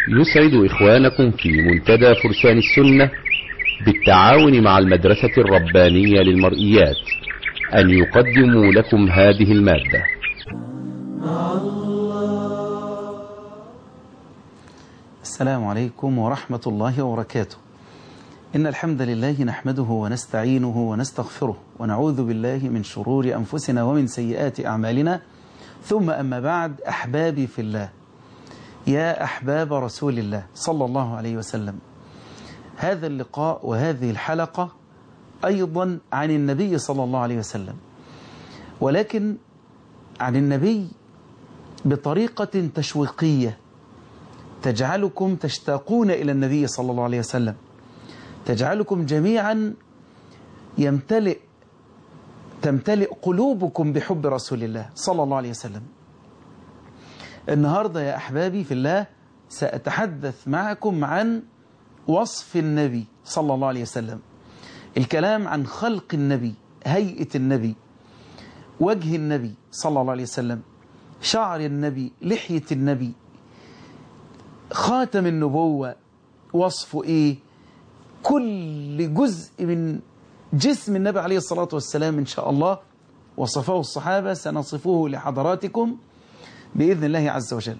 يسعد إخوانكم في منتدى فرسان السنة بالتعاون مع المدرسة الربانية للمرئيات أن يقدموا لكم هذه المادة السلام عليكم ورحمة الله وبركاته إن الحمد لله نحمده ونستعينه ونستغفره ونعوذ بالله من شرور أنفسنا ومن سيئات أعمالنا ثم أما بعد أحبابي في الله يا أحباب رسول الله صلى الله عليه وسلم هذا اللقاء وهذه الحلقة أيضا عن النبي صلى الله عليه وسلم ولكن عن النبي بطريقة تشويقية تجعلكم تشتاقون إلى النبي صلى الله عليه وسلم تجعلكم جميعا يمتلئ تمتلئ قلوبكم بحب رسول الله صلى الله عليه وسلم النهاردة يا أحبابي في الله سأتحدث معكم عن وصف النبي صلى الله عليه وسلم الكلام عن خلق النبي هيئة النبي وجه النبي صلى الله عليه وسلم شعر النبي لحية النبي خاتم النبوة وصفه إيه كل جزء من جسم النبي عليه الصلاة والسلام إن شاء الله وصفه الصحابة سنصفه لحضراتكم بإذن الله عز وجل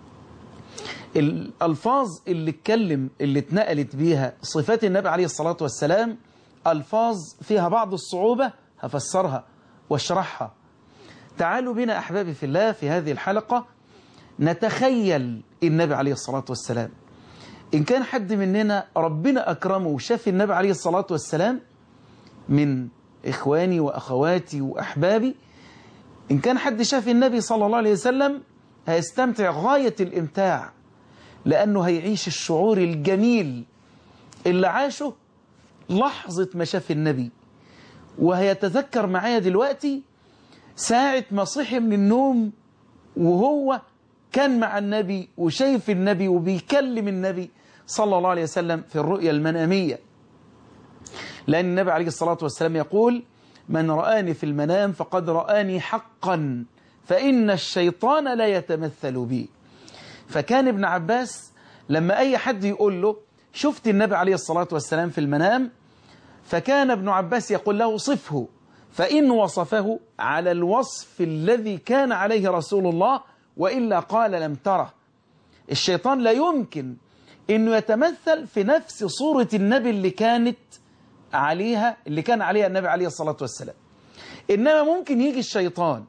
الألفاظ اللي اتكلم اللي اتنقلت بيها صفات النبي عليه الصلاة والسلام ألفاظ فيها بعض الصعوبة هفسرها واشرحها تعالوا بنا أحبابي في الله في هذه الحلقة نتخيل النبي عليه الصلاة والسلام إن كان حد مننا ربنا أكرمه وشاف النبي عليه الصلاة والسلام من إخواني وأخواتي وأحبابي إن كان حد شاف النبي صلى الله عليه وسلم هيستمتع غاية الإمتاع لأنه هيعيش الشعور الجميل اللي عاشه لحظة ما شاف النبي وهيتذكر معايا دلوقتي ساعة ما صحي من النوم وهو كان مع النبي وشايف النبي وبيكلم النبي صلى الله عليه وسلم في الرؤيا المنامية لأن النبي عليه الصلاة والسلام يقول من رآني في المنام فقد رآني حقا فإن الشيطان لا يتمثل بي فكان ابن عباس لما أي حد يقول له شفت النبي عليه الصلاة والسلام في المنام فكان ابن عباس يقول له صفه فإن وصفه على الوصف الذي كان عليه رسول الله وإلا قال لم تره الشيطان لا يمكن أنه يتمثل في نفس صورة النبي اللي كانت عليها اللي كان عليها النبي عليه الصلاة والسلام إنما ممكن يجي الشيطان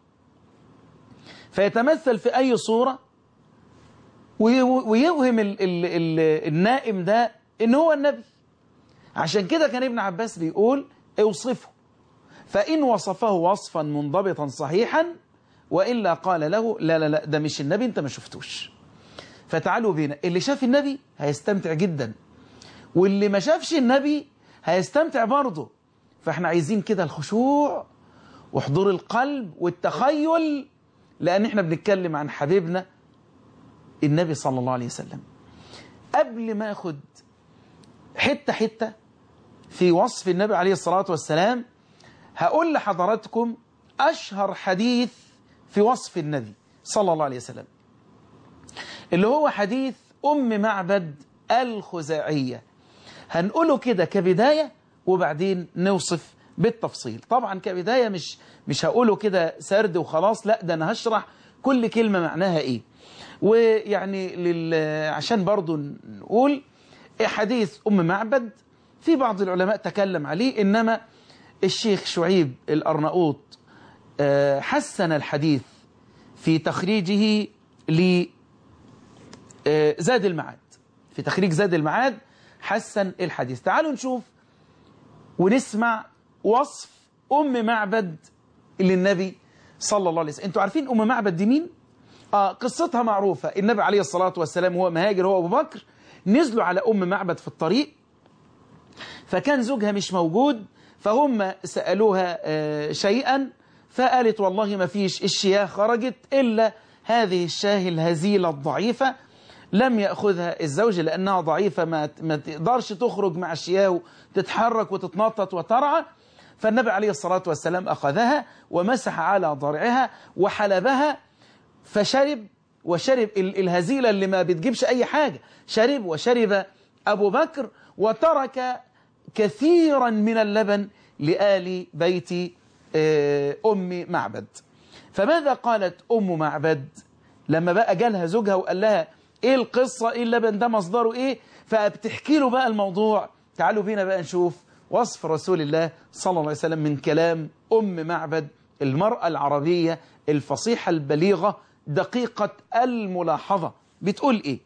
فيتمثل في أي صورة ويوهم ال ال ال النائم ده إن هو النبي عشان كده كان ابن عباس بيقول اوصفه فإن وصفه وصفا منضبطا صحيحا وإلا قال له لا لا لا ده مش النبي انت ما شفتوش فتعالوا بينا اللي شاف النبي هيستمتع جدا واللي ما شافش النبي هيستمتع برضه فاحنا عايزين كده الخشوع وحضور القلب والتخيل لأن احنا بنتكلم عن حبيبنا النبي صلى الله عليه وسلم قبل ما اخد حتة حتة في وصف النبي عليه الصلاة والسلام هقول لحضراتكم أشهر حديث في وصف النبي صلى الله عليه وسلم اللي هو حديث أم معبد الخزاعية هنقوله كده كبداية وبعدين نوصف بالتفصيل طبعا كبداية مش مش هقوله كده سرد وخلاص لا ده أنا هشرح كل كلمة معناها إيه ويعني لل... عشان برضو نقول حديث أم معبد في بعض العلماء تكلم عليه إنما الشيخ شعيب الأرناؤوط حسن الحديث في تخريجه لزاد المعاد في تخريج زاد المعاد حسن الحديث تعالوا نشوف ونسمع وصف أم معبد للنبي صلى الله عليه وسلم انتوا عارفين أم معبد دي مين؟ آه قصتها معروفة النبي عليه الصلاة والسلام هو مهاجر هو أبو بكر نزلوا على أم معبد في الطريق فكان زوجها مش موجود فهم سألوها آه شيئا فقالت والله ما فيش الشياه خرجت إلا هذه الشاه الهزيلة الضعيفة لم يأخذها الزوج لأنها ضعيفة ما, ما تقدرش تخرج مع الشياه تتحرك وتتنطط وترعى فالنبي عليه الصلاة والسلام أخذها ومسح على ضرعها وحلبها فشرب وشرب ال- الهزيلة اللي ما بتجيبش أي حاجة شرب وشرب أبو بكر وترك كثيرا من اللبن لآل بيت آه، أم معبد فماذا قالت أم معبد لما بقى جالها زوجها وقال لها إيه القصة إيه اللبن ده مصدره إيه فبتحكي له بقى الموضوع تعالوا بينا بقى نشوف وصف رسول الله صلى الله عليه وسلم من كلام أم معبد المرأة العربية الفصيحة البليغة دقيقة الملاحظة بتقول إيه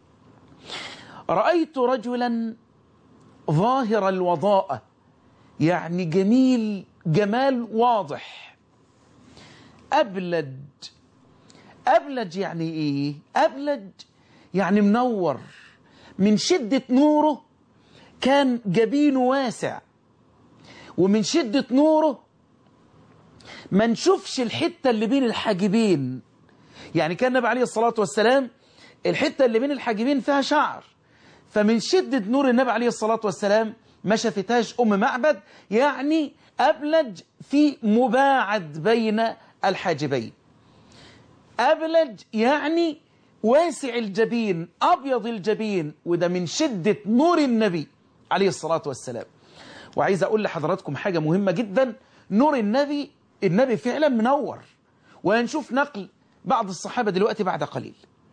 رأيت رجلا ظاهر الوضاءة يعني جميل جمال واضح أبلج أبلج يعني إيه أبلج يعني منور من شدة نوره كان جبينه واسع ومن شدة نوره ما نشوفش الحتة اللي بين الحاجبين يعني كان النبي عليه الصلاة والسلام الحتة اللي بين الحاجبين فيها شعر فمن شدة نور النبي عليه الصلاة والسلام ما شافتهاش أم معبد يعني أبلج في مباعد بين الحاجبين أبلج يعني واسع الجبين أبيض الجبين وده من شدة نور النبي عليه الصلاة والسلام وعايز أقول لحضراتكم حاجة مهمة جدا نور النبي النبي فعلا منور وهنشوف نقل بعض الصحابة دلوقتي بعد قليل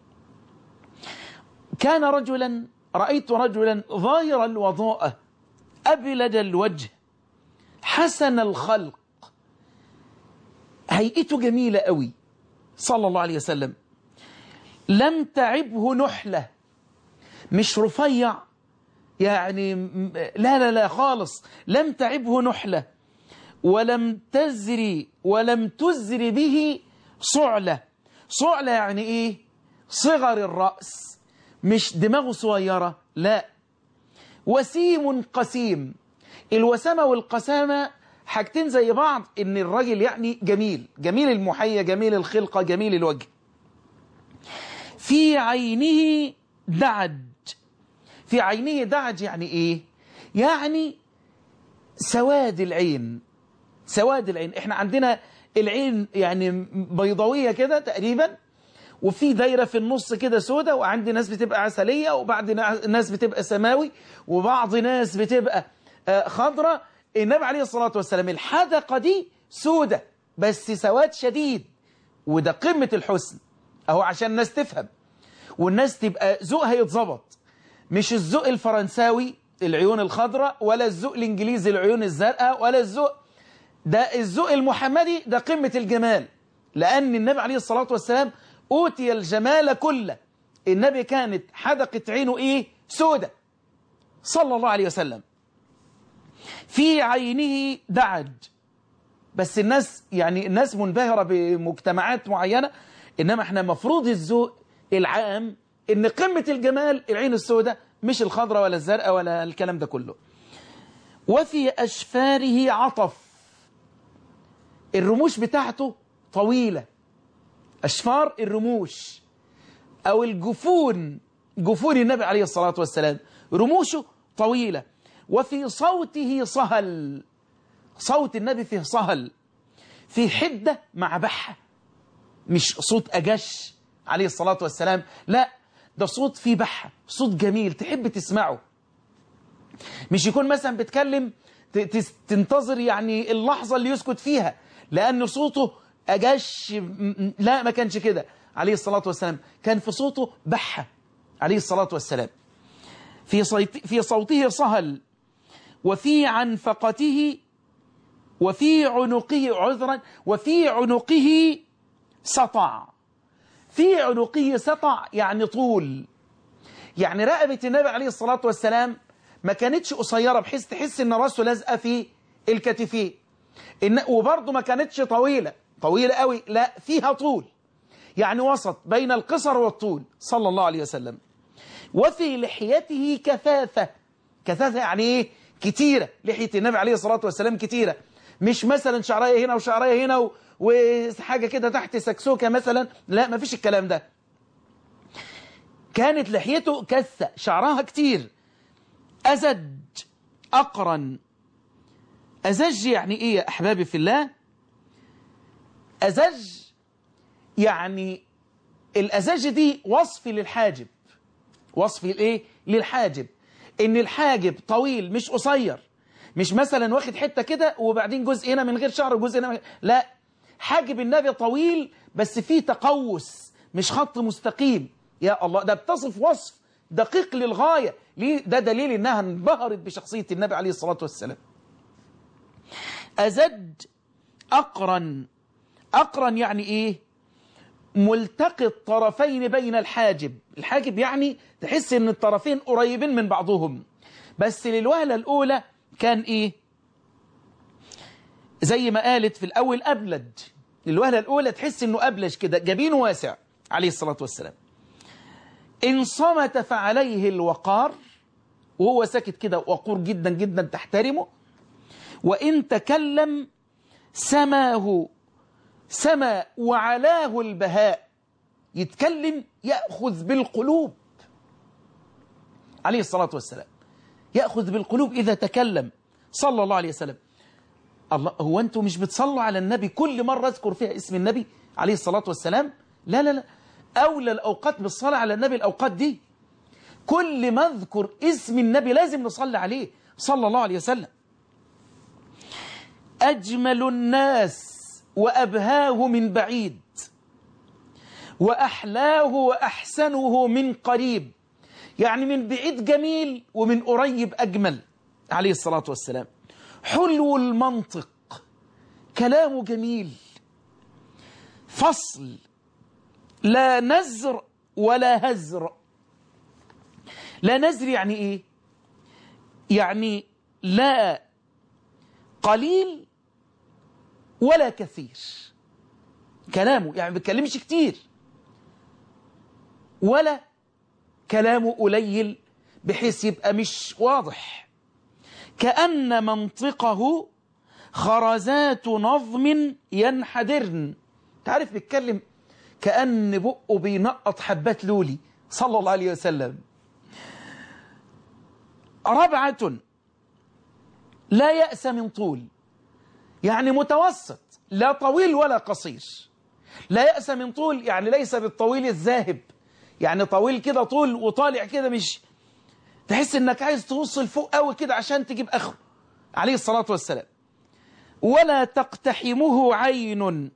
كان رجلا رأيت رجلا ظاهر الوضاءة أبلج الوجه حسن الخلق هيئته جميلة قوي صلى الله عليه وسلم لم تعبه نحلة مش رفيع يعني م- لا لا لا خالص لم تعبه نحلة ولم تزري ولم تزري به صعلة صعلة يعني ايه صغر الرأس مش دماغه صغيرة لا وسيم قسيم الوسامة والقسامة حاجتين زي بعض ان الراجل يعني جميل جميل المحية جميل الخلقة جميل الوجه في عينه دعج في عينه دعج يعني ايه يعني سواد العين سواد العين احنا عندنا العين يعني بيضاوية كده تقريبا وفي دايرة في النص كده سودة وعندي ناس بتبقى عسلية وبعد ناس بتبقى سماوي وبعض ناس بتبقى آه، خضرة النبي عليه الصلاة والسلام الحدقة دي سودة بس سواد شديد وده قمة الحسن اهو عشان الناس تفهم والناس تبقى ذوقها يتظبط مش الذوق الفرنساوي العيون الخضراء ولا الذوق الانجليزي العيون الزرقاء ولا الذوق ده الذوق المحمدي ده قمة الجمال لأن النبي عليه الصلاة والسلام أوتي الجمال كله النبي كانت حدقة عينه إيه سودة صلى الله عليه وسلم في عينه دعج بس الناس يعني الناس منبهرة بمجتمعات معينة إنما احنا مفروض الذوق العام إن قمة الجمال العين السوداء مش الخضراء ولا الزرقاء ولا الكلام ده كله وفي أشفاره عطف الرموش بتاعته طويلة أشفار الرموش أو الجفون جفون النبي عليه الصلاة والسلام رموشه طويلة وفي صوته صهل صوت النبي فيه صهل في حدة مع بحة مش صوت أجش عليه الصلاة والسلام لا ده صوت فيه بحة صوت جميل تحب تسمعه مش يكون مثلا بتكلم ت- تس- تنتظر يعني اللحظة اللي يسكت فيها لأن صوته أجش م- م- لا ما كانش كده عليه الصلاة والسلام كان في صوته بحة عليه الصلاة والسلام في, صيت في صوته صهل وفي عنفقته وفي عنقه عذرا وفي عنقه سطع في عنقه سطع يعني طول يعني رقبة النبي عليه الصلاة والسلام ما كانتش قصيرة بحيث تحس ان راسه لازقة في الكتفين إن وبرضه ما كانتش طويلة طويلة قوي لا فيها طول يعني وسط بين القصر والطول صلى الله عليه وسلم وفي لحيته كثافة كثافة يعني ايه كتيرة لحية النبي عليه الصلاة والسلام كتيرة مش مثلا شعرية هنا وشعرية هنا و... وحاجة كده تحت سكسوكة مثلا لا ما فيش الكلام ده كانت لحيته كثة شعرها كتير أزج أقرن أزج يعني إيه يا أحبابي في الله أزج يعني الأزاج دي وصف للحاجب وصف الايه للحاجب ان الحاجب طويل مش قصير مش مثلا واخد حته كده وبعدين جزء هنا من غير شعر وجزء هنا من... لا حاجب النبي طويل بس فيه تقوس مش خط مستقيم يا الله ده بتصف وصف دقيق للغايه ليه ده دليل انها انبهرت بشخصيه النبي عليه الصلاه والسلام ازج اقرن اقرن يعني ايه ملتقي الطرفين بين الحاجب الحاجب يعني تحس ان الطرفين قريبين من بعضهم بس للوهلة الاولى كان ايه زي ما قالت في الاول ابلج للوهلة الاولى تحس انه ابلج كده جبينه واسع عليه الصلاة والسلام ان صمت فعليه الوقار وهو ساكت كده وقور جدا جدا تحترمه وان تكلم سماه سما وعلاه البهاء يتكلم يأخذ بالقلوب عليه الصلاة والسلام يأخذ بالقلوب إذا تكلم صلى الله عليه وسلم الله هو أنتم مش بتصلوا على النبي كل مرة أذكر فيها اسم النبي عليه الصلاة والسلام لا لا لا أولى الأوقات بالصلاة على النبي الأوقات دي كل ما اذكر اسم النبي لازم نصلي عليه صلى الله عليه وسلم أجمل الناس وأبهاه من بعيد وأحلاه وأحسنه من قريب يعني من بعيد جميل ومن قريب أجمل عليه الصلاة والسلام حلو المنطق كلامه جميل فصل لا نزر ولا هزر لا نزر يعني ايه يعني لا قليل ولا كثير كلامه يعني ما بيتكلمش كتير ولا كلامه قليل بحيث يبقى مش واضح كأن منطقه خرزات نظم ينحدرن تعرف بيتكلم كأن بقه بينقط حبات لولي صلى الله عليه وسلم ربعة لا يأس من طول يعني متوسط لا طويل ولا قصير لا يأس من طول يعني ليس بالطويل الذاهب يعني طويل كده طول وطالع كده مش تحس انك عايز توصل فوق قوي كده عشان تجيب اخره عليه الصلاة والسلام ولا تقتحمه عين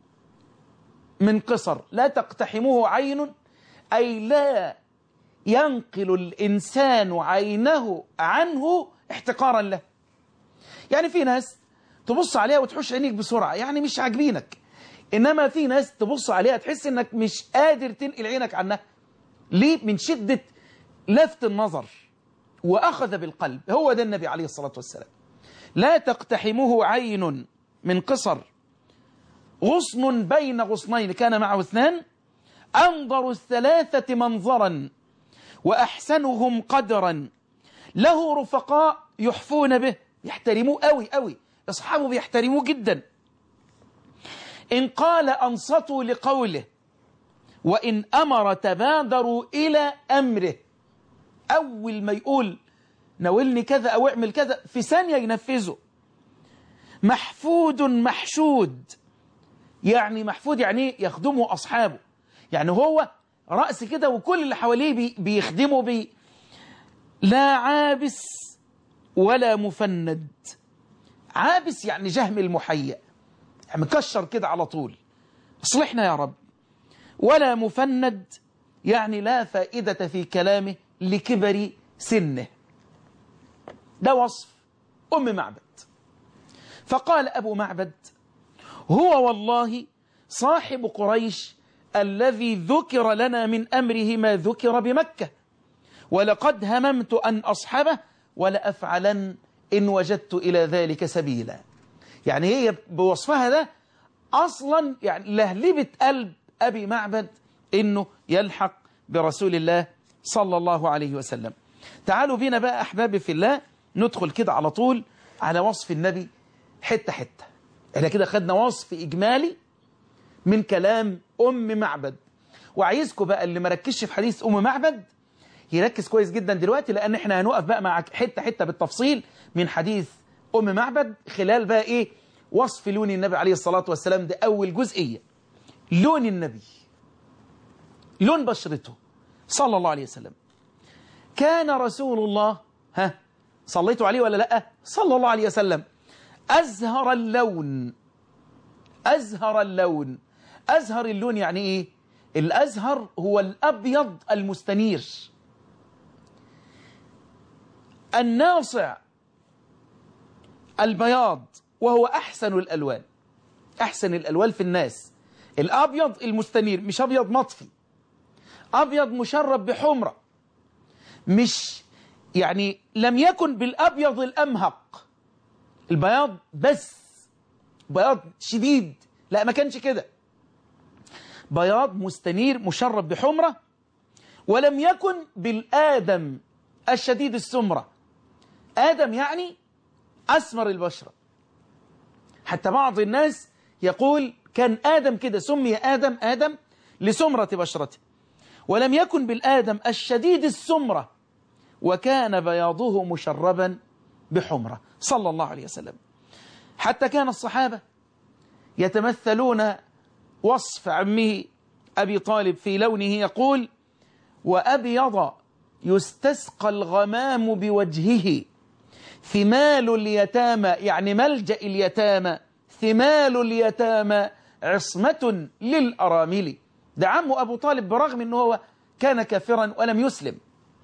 من قصر لا تقتحمه عين أي لا ينقل الإنسان عينه عنه احتقارا له يعني في ناس تبص عليها وتحوش عينيك بسرعة يعني مش عاجبينك إنما في ناس تبص عليها تحس إنك مش قادر تنقل عينك عنها ليه من شدة لفت النظر وأخذ بالقلب هو ده النبي عليه الصلاة والسلام لا تقتحمه عين من قصر غصن بين غصنين كان معه اثنان أنظر الثلاثة منظرا وأحسنهم قدرا له رفقاء يحفون به يحترموه قوي قوي أصحابه بيحترموه جدا إن قال أنصتوا لقوله وإن أمر تبادروا إلى أمره أول ما يقول ناولني كذا أو اعمل كذا في ثانية ينفذه محفود محشود يعني محفود يعني يخدمه أصحابه يعني هو رأس كده وكل اللي حواليه بي بيخدمه بي لا عابس ولا مفند عابس يعني جهم المحيا يعني مكشر كده على طول اصلحنا يا رب ولا مفند يعني لا فائدة في كلامه لكبر سنه ده وصف أم معبد فقال أبو معبد هو والله صاحب قريش الذي ذكر لنا من أمره ما ذكر بمكة ولقد هممت أن أصحبه ولأفعلن إن وجدت إلى ذلك سبيلا يعني هي بوصفها ده أصلا يعني لهلبة قلب أبي معبد إنه يلحق برسول الله صلى الله عليه وسلم تعالوا بينا بقى أحبابي في الله ندخل كده على طول على وصف النبي حتة حتة احنا كده خدنا وصف إجمالي من كلام أم معبد وعايزكم بقى اللي مركزش في حديث أم معبد يركز كويس جدا دلوقتي لأن احنا هنقف بقى مع حتة حتة بالتفصيل من حديث أم معبد خلال بقى إيه وصف لون النبي عليه الصلاة والسلام ده أول جزئية لون النبي لون بشرته صلى الله عليه وسلم كان رسول الله ها صليتوا عليه ولا لا صلى الله عليه وسلم أزهر اللون أزهر اللون أزهر اللون يعني إيه الأزهر هو الأبيض المستنير الناصع البياض وهو أحسن الألوان أحسن الألوان في الناس الأبيض المستنير مش أبيض مطفي أبيض مشرب بحمرة مش يعني لم يكن بالأبيض الأمهق البياض بس بياض شديد لا ما كانش كده بياض مستنير مشرب بحمرة ولم يكن بالآدم الشديد السمرة آدم يعني أسمر البشرة حتى بعض الناس يقول كان آدم كده سمي آدم آدم لسمرة بشرته ولم يكن بالآدم الشديد السمرة وكان بياضه مشربا بحمرة صلى الله عليه وسلم حتى كان الصحابة يتمثلون وصف عمه أبي طالب في لونه يقول وأبيض يستسقى الغمام بوجهه ثمال اليتامى يعني ملجأ اليتامى ثمال اليتامى عصمة للأرامل ده عمه أبو طالب برغم أنه هو كان كافرا ولم يسلم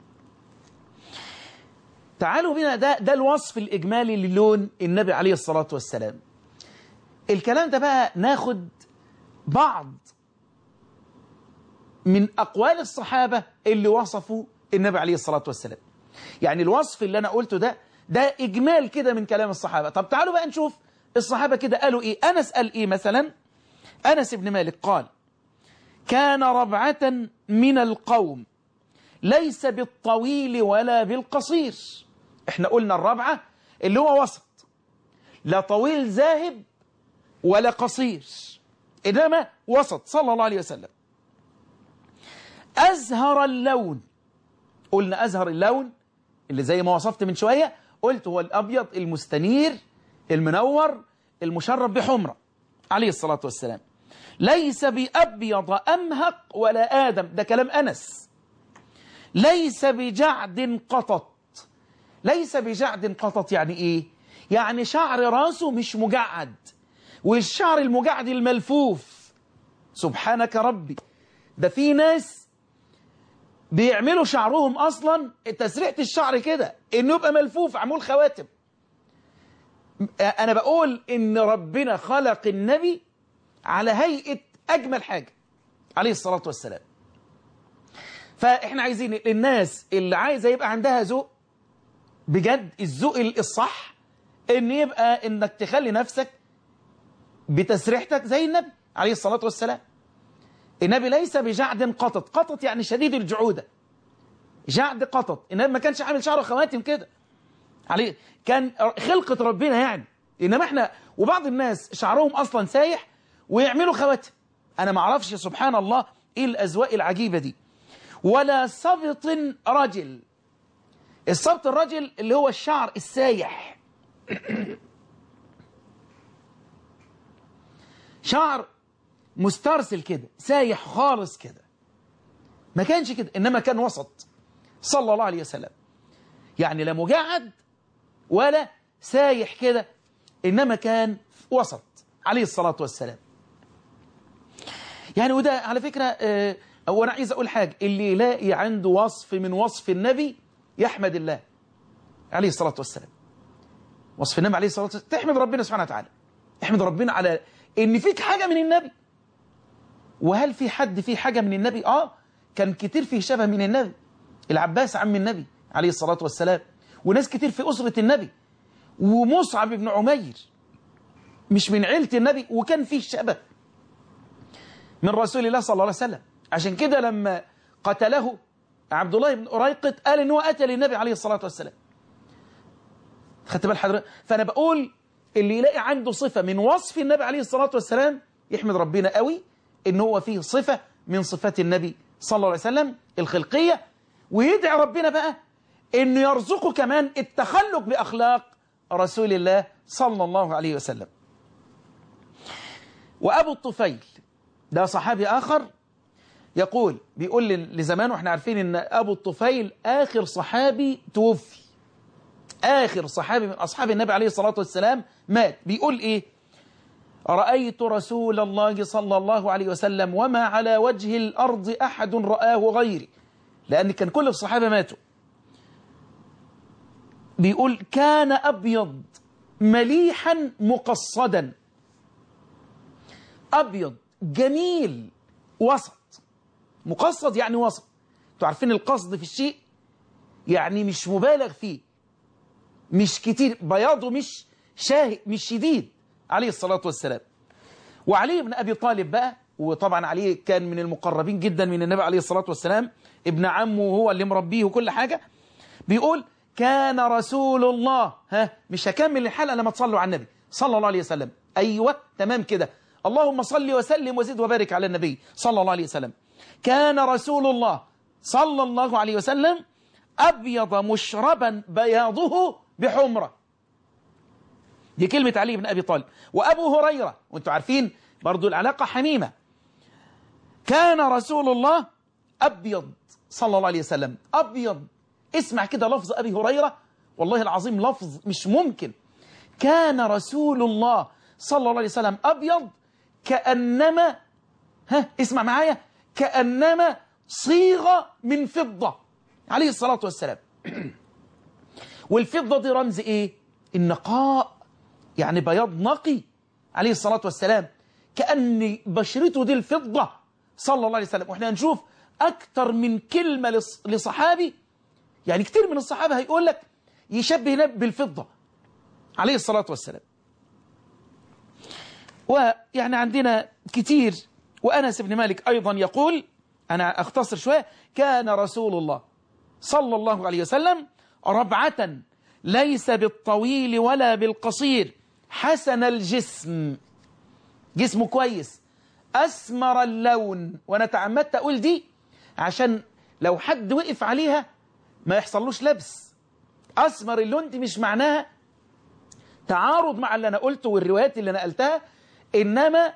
تعالوا بنا ده, ده الوصف الإجمالي للون النبي عليه الصلاة والسلام الكلام ده بقى ناخد بعض من أقوال الصحابة اللي وصفوا النبي عليه الصلاة والسلام يعني الوصف اللي أنا قلته ده ده إجمال كده من كلام الصحابة طب تعالوا بقى نشوف الصحابة كده قالوا إيه أنس قال إيه مثلا أنس بن مالك قال كان ربعة من القوم ليس بالطويل ولا بالقصير احنا قلنا الربعة اللي هو وسط لا طويل ذاهب ولا قصير إنما وسط صلى الله عليه وسلم أزهر اللون قلنا أزهر اللون اللي زي ما وصفت من شوية قلت هو الأبيض المستنير المنور المشرب بحمرة عليه الصلاة والسلام ليس بأبيض أمهق ولا آدم ده كلام أنس ليس بجعد قطط ليس بجعد قطط يعني إيه يعني شعر راسه مش مجعد والشعر المجعد الملفوف سبحانك ربي ده في ناس بيعملوا شعرهم أصلا تسريحة الشعر كده إنه يبقى ملفوف عمول خواتم أنا بقول إن ربنا خلق النبي على هيئة أجمل حاجة عليه الصلاة والسلام فإحنا عايزين الناس اللي عايزة يبقى عندها ذوق بجد الذوق الصح إن يبقى إنك تخلي نفسك بتسريحتك زي النبي عليه الصلاة والسلام النبي ليس بجعد قطط قطط يعني شديد الجعودة جعد قطط النبي ما كانش عامل شعره خواتم كده عليه كان خلقة ربنا يعني إنما احنا وبعض الناس شعرهم أصلا سايح ويعملوا خواتم أنا ما اعرفش سبحان الله إيه الأزواء العجيبة دي ولا سبط رجل السبط الرجل اللي هو الشعر السايح شعر مسترسل كده سايح خالص كده ما كانش كده إنما كان وسط صلى الله عليه وسلم يعني لا مجعد ولا سايح كده إنما كان وسط عليه الصلاة والسلام يعني وده على فكرة آه وأنا عايز أقول حاجة اللي يلاقي عنده وصف من وصف النبي يحمد الله عليه الصلاة والسلام وصف النبي عليه الصلاة والسلام تحمد ربنا سبحانه وتعالى احمد ربنا على ان فيك حاجة من النبي وهل في حد فيه حاجة من النبي اه كان كتير فيه شبه من النبي العباس عم النبي عليه الصلاة والسلام وناس كتير في أسرة النبي ومصعب بن عمير مش من عيلة النبي وكان فيه شبه من رسول الله صلى الله عليه وسلم عشان كده لما قتله عبد الله بن أريقط قال إن هو قتل النبي عليه الصلاة والسلام خدت بال حضرتك فأنا بقول اللي يلاقي عنده صفة من وصف النبي عليه الصلاة والسلام يحمد ربنا قوي إن هو فيه صفة من صفات النبي صلى الله عليه وسلم الخلقية ويدعي ربنا بقى إنه يرزقه كمان التخلق بأخلاق رسول الله صلى الله عليه وسلم وأبو الطفيل ده صحابي آخر يقول بيقول لزمان واحنا عارفين ان ابو الطفيل اخر صحابي توفي اخر صحابي من اصحاب النبي عليه الصلاة والسلام مات بيقول ايه رأيت رسول الله صلى الله عليه وسلم وما على وجه الأرض أحد رآه غيري لأن كان كل الصحابة ماتوا بيقول كان أبيض مليحا مقصدا أبيض جميل وسط مقصد يعني وسط انتوا عارفين القصد في الشيء يعني مش مبالغ فيه مش كتير بياضه مش شاهق مش شديد عليه الصلاة والسلام وعلي بن أبي طالب بقى وطبعا علي كان من المقربين جدا من النبي عليه الصلاة والسلام ابن عمه وهو اللي مربيه وكل حاجة بيقول كان رسول الله ها مش هكمل الحلقة لما تصلوا على النبي صلى الله عليه وسلم أيوة تمام كده اللهم صل وسلم وزد وبارك على النبي صلى الله عليه وسلم كان رسول الله صلى الله عليه وسلم أبيض مشربا بياضه بحمرة دي كلمة علي بن أبي طالب وأبو هريرة وانتم عارفين برضو العلاقة حميمة كان رسول الله أبيض صلى الله عليه وسلم أبيض اسمع كده لفظ أبي هريرة والله العظيم لفظ مش ممكن كان رسول الله صلى الله عليه وسلم أبيض كأنما ها اسمع معايا كأنما صيغة من فضة عليه الصلاة والسلام والفضة دي رمز ايه النقاء يعني بياض نقي عليه الصلاة والسلام كأن بشرته دي الفضة صلى الله عليه وسلم واحنا هنشوف أكتر من كلمة لصحابي يعني كتير من الصحابة هيقول لك يشبه بالفضة عليه الصلاة والسلام ويعني عندنا كتير وأنس بن مالك أيضا يقول أنا أختصر شوية كان رسول الله صلى الله عليه وسلم ربعة ليس بالطويل ولا بالقصير حسن الجسم جسمه كويس أسمر اللون وأنا تعمدت أقول دي عشان لو حد وقف عليها ما يحصلوش لبس أسمر اللون دي مش معناها تعارض مع اللي أنا قلته والروايات اللي نقلتها إنما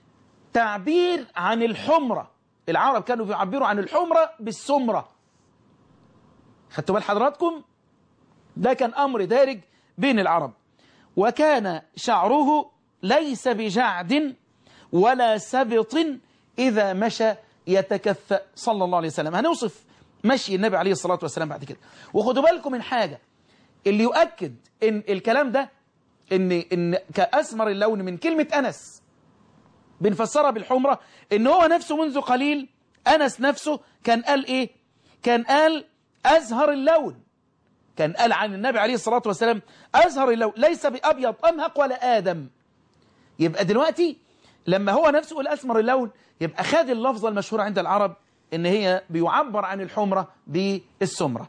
تعبير عن الحمرة العرب كانوا بيعبروا عن الحمرة بالسمرة خدتوا بال حضراتكم ده كان أمر دارج بين العرب وكان شعره ليس بجعد ولا سبط إذا مشى يتكفأ صلى الله عليه وسلم هنوصف مشي النبي عليه الصلاة والسلام بعد كده وخدوا بالكم من حاجة اللي يؤكد إن الكلام ده إن, إن كأسمر اللون من كلمة أنس بنفسرها بالحمرة إن هو نفسه منذ قليل أنس نفسه كان قال إيه كان قال أزهر اللون كان قال عن النبي عليه الصلاة والسلام أزهر اللون ليس بأبيض أمهق ولا آدم يبقى دلوقتي لما هو نفسه قال أسمر اللون يبقى خد اللفظة المشهورة عند العرب إن هي بيعبر عن الحمرة بالسمرة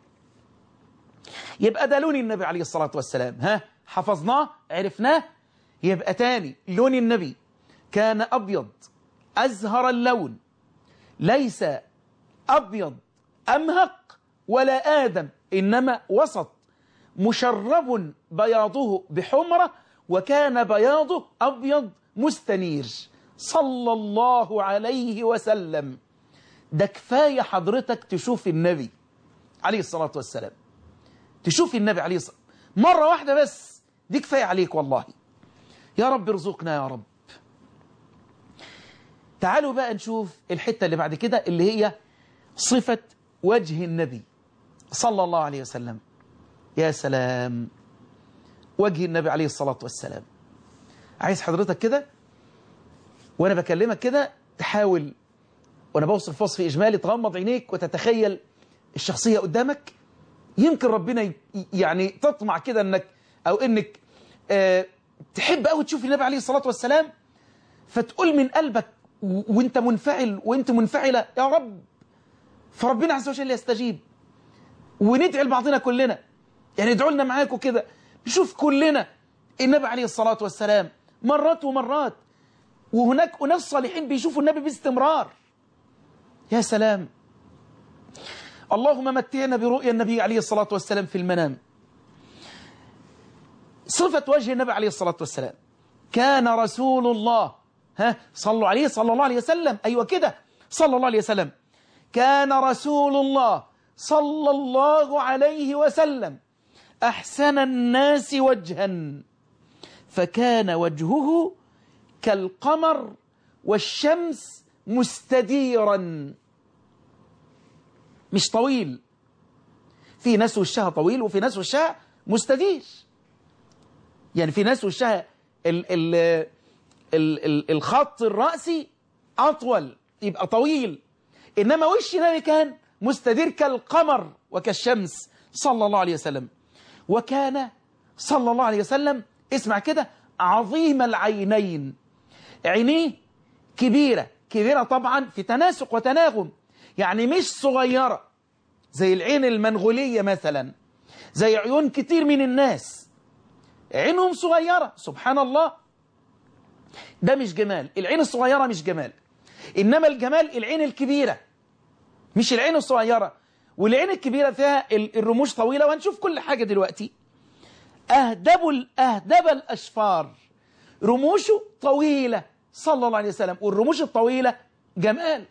يبقى ده لون النبي عليه الصلاة والسلام ها حفظناه عرفناه يبقى تاني لون النبي كان أبيض أزهر اللون ليس أبيض أمهق ولا آدم إنما وسط مشرب بياضه بحمرة وكان بياضه أبيض مستنير صلى الله عليه وسلم ده كفاية حضرتك تشوف النبي عليه الصلاة والسلام تشوف النبي عليه الصلاة مرة واحدة بس دي كفاية عليك والله يا رب ارزقنا يا رب تعالوا بقى نشوف الحتة اللي بعد كده اللي هي صفة وجه النبي صلى الله عليه وسلم يا سلام وجه النبي عليه الصلاة والسلام عايز حضرتك كده وانا بكلمك كده تحاول وانا بوصف وصف اجمالي تغمض عينيك وتتخيل الشخصية قدامك يمكن ربنا يعني تطمع كده انك او انك اه تحب قوي تشوف النبي عليه الصلاة والسلام فتقول من قلبك وانت منفعل وانت منفعلة يا رب فربنا عز وجل يستجيب وندعي لبعضنا كلنا يعني ادعوا لنا معاكم كده نشوف كلنا النبي عليه الصلاة والسلام مرات ومرات وهناك أناس صالحين بيشوفوا النبي باستمرار يا سلام اللهم متعنا برؤيا النبي عليه الصلاة والسلام في المنام صفة وجه النبي عليه الصلاة والسلام كان رسول الله ها صلوا عليه صلى الله عليه وسلم أيوة كده صلى الله عليه وسلم كان رسول الله صلى الله عليه وسلم أحسن الناس وجها فكان وجهه كالقمر والشمس مستديرا مش طويل في ناس وشها طويل وفي ناس وشها مستدير يعني في ناس وشها ال ال ال ال الخط الرأسي أطول يبقى طويل إنما وش النبي كان مستدير كالقمر وكالشمس صلى الله عليه وسلم وكان صلى الله عليه وسلم اسمع كده عظيم العينين عينيه كبيرة كبيرة طبعا في تناسق وتناغم يعني مش صغيرة زي العين المنغولية مثلا زي عيون كتير من الناس عينهم صغيرة سبحان الله ده مش جمال العين الصغيرة مش جمال إنما الجمال العين الكبيرة مش العين الصغيرة والعين الكبيرة فيها الرموش طويلة وهنشوف كل حاجة دلوقتي أهدب أهدب الأشفار رموشه طويلة صلى الله عليه وسلم والرموش الطويلة جمال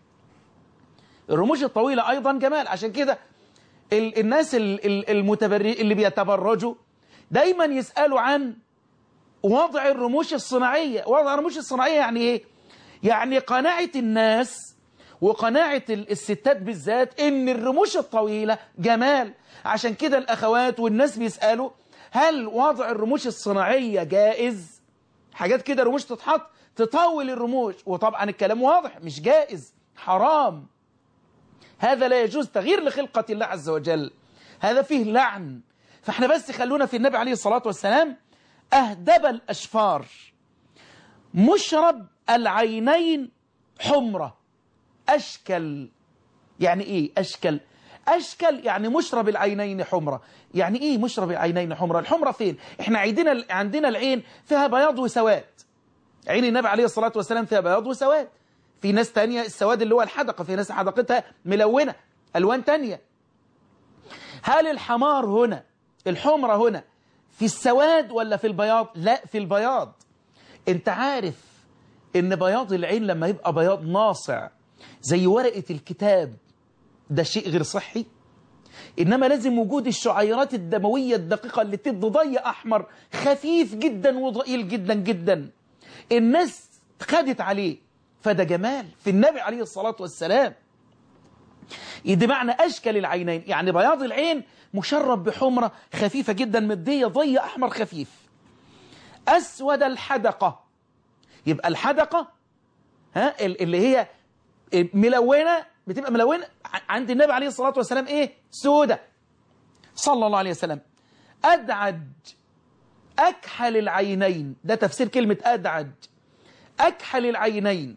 الرموش الطويلة أيضا جمال عشان كده الناس المتبري اللي بيتبرجوا دايما يسألوا عن وضع الرموش الصناعية وضع الرموش الصناعية يعني ايه يعني قناعة الناس وقناعة الستات بالذات ان الرموش الطويلة جمال عشان كده الاخوات والناس بيسألوا هل وضع الرموش الصناعية جائز حاجات كده رموش تتحط تطول الرموش وطبعا الكلام واضح مش جائز حرام هذا لا يجوز تغيير لخلقة الله عز وجل هذا فيه لعن فاحنا بس خلونا في النبي عليه الصلاة والسلام أهدب الأشفار مشرب العينين حمرة أشكل يعني إيه أشكل أشكل يعني مشرب العينين حمرة يعني إيه مشرب العينين حمرة الحمرة فين إحنا عندنا عندنا العين فيها بياض وسواد عين النبي عليه الصلاة والسلام فيها بياض وسواد في ناس تانية السواد اللي هو الحدقة في ناس حدقتها ملونة ألوان تانية هل الحمار هنا الحمرة هنا في السواد ولا في البياض لا في البياض انت عارف ان بياض العين لما يبقى بياض ناصع زي ورقة الكتاب ده شيء غير صحي إنما لازم وجود الشعيرات الدموية الدقيقة اللي تدي ضي أحمر خفيف جدا وضئيل جدا جدا الناس خدت عليه فده جمال في النبي عليه الصلاة والسلام دي معنى أشكل العينين يعني بياض العين مشرب بحمرة خفيفة جدا مدية ضي أحمر خفيف أسود الحدقة يبقى الحدقة ها اللي هي ملونة بتبقى ملونة عند النبي عليه الصلاة والسلام إيه سودة صلى الله عليه وسلم أدعج أكحل العينين ده تفسير كلمة أدعج أكحل العينين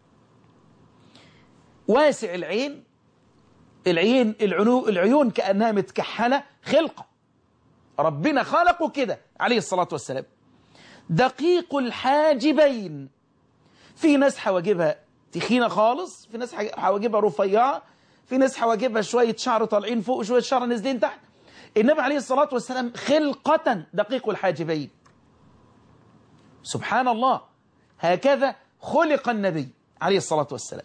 واسع العين العين العنو العيون كأنها متكحلة خلقة ربنا خلقه كده عليه الصلاة والسلام دقيق الحاجبين في ناس حواجبها تخينة خالص في ناس حواجبها رفيعة في ناس حواجبها شوية شعر طالعين فوق وشوية شعر نازلين تحت النبي عليه الصلاة والسلام خلقة دقيق الحاجبين سبحان الله هكذا خلق النبي عليه الصلاة والسلام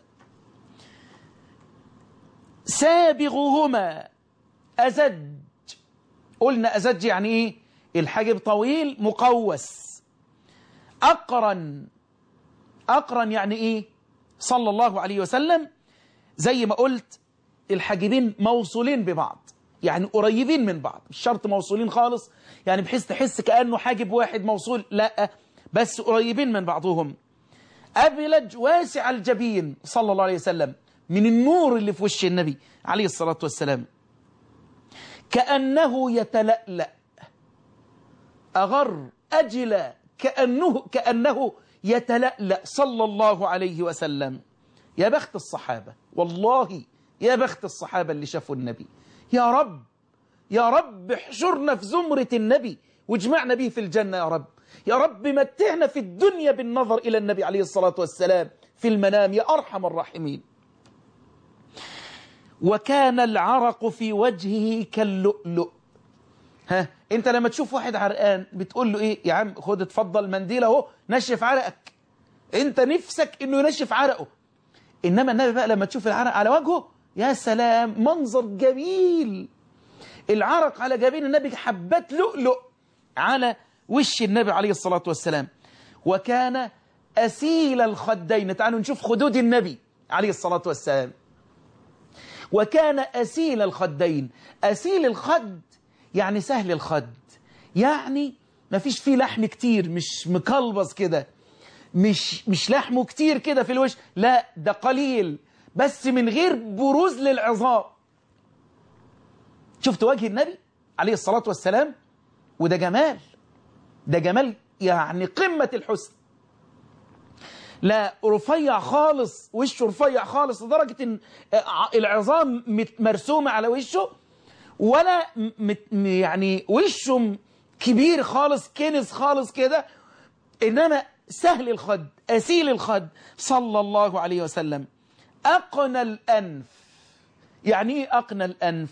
سابغهما أزج قلنا أزج يعني إيه الحاجب طويل مقوس أقرن أقرن يعني إيه صلى الله عليه وسلم زي ما قلت الحاجبين موصولين ببعض يعني قريبين من بعض مش شرط موصولين خالص يعني بحيث تحس كأنه حاجب واحد موصول لا بس قريبين من بعضهم أبلج واسع الجبين صلى الله عليه وسلم من النور اللي في وش النبي عليه الصلاة والسلام كأنه يتلألأ أغر أجل كأنه, كأنه يتلألأ صلى الله عليه وسلم يا بخت الصحابة والله يا بخت الصحابة اللي شافوا النبي يا رب يا رب احشرنا في زمرة النبي واجمعنا به في الجنة يا رب يا رب متعنا في الدنيا بالنظر إلى النبي عليه الصلاة والسلام في المنام يا أرحم الراحمين وكان العرق في وجهه كاللؤلؤ ها انت لما تشوف واحد عرقان بتقول له ايه يا عم خد اتفضل منديل اهو نشف عرقك انت نفسك انه ينشف عرقه إنما النبي بقى لما تشوف العرق على وجهه يا سلام منظر جميل العرق على جبين النبي حبات لؤلؤ على وش النبي عليه الصلاة والسلام وكان أسيل الخدين تعالوا نشوف خدود النبي عليه الصلاة والسلام وكان أسيل الخدين أسيل الخد يعني سهل الخد يعني ما فيش فيه لحم كتير مش مكلبص كده مش مش لحمه كتير كده في الوش لا ده قليل بس من غير بروز للعظام شفت وجه النبي عليه الصلاة والسلام وده جمال ده جمال يعني قمة الحسن لا رفيع خالص وشه رفيع خالص لدرجة ان العظام مرسومة على وشه ولا يعني وشه كبير خالص كنس خالص كده انما سهل الخد أسيل الخد صلى الله عليه وسلم أقنى الأنف يعني ايه أقنى الأنف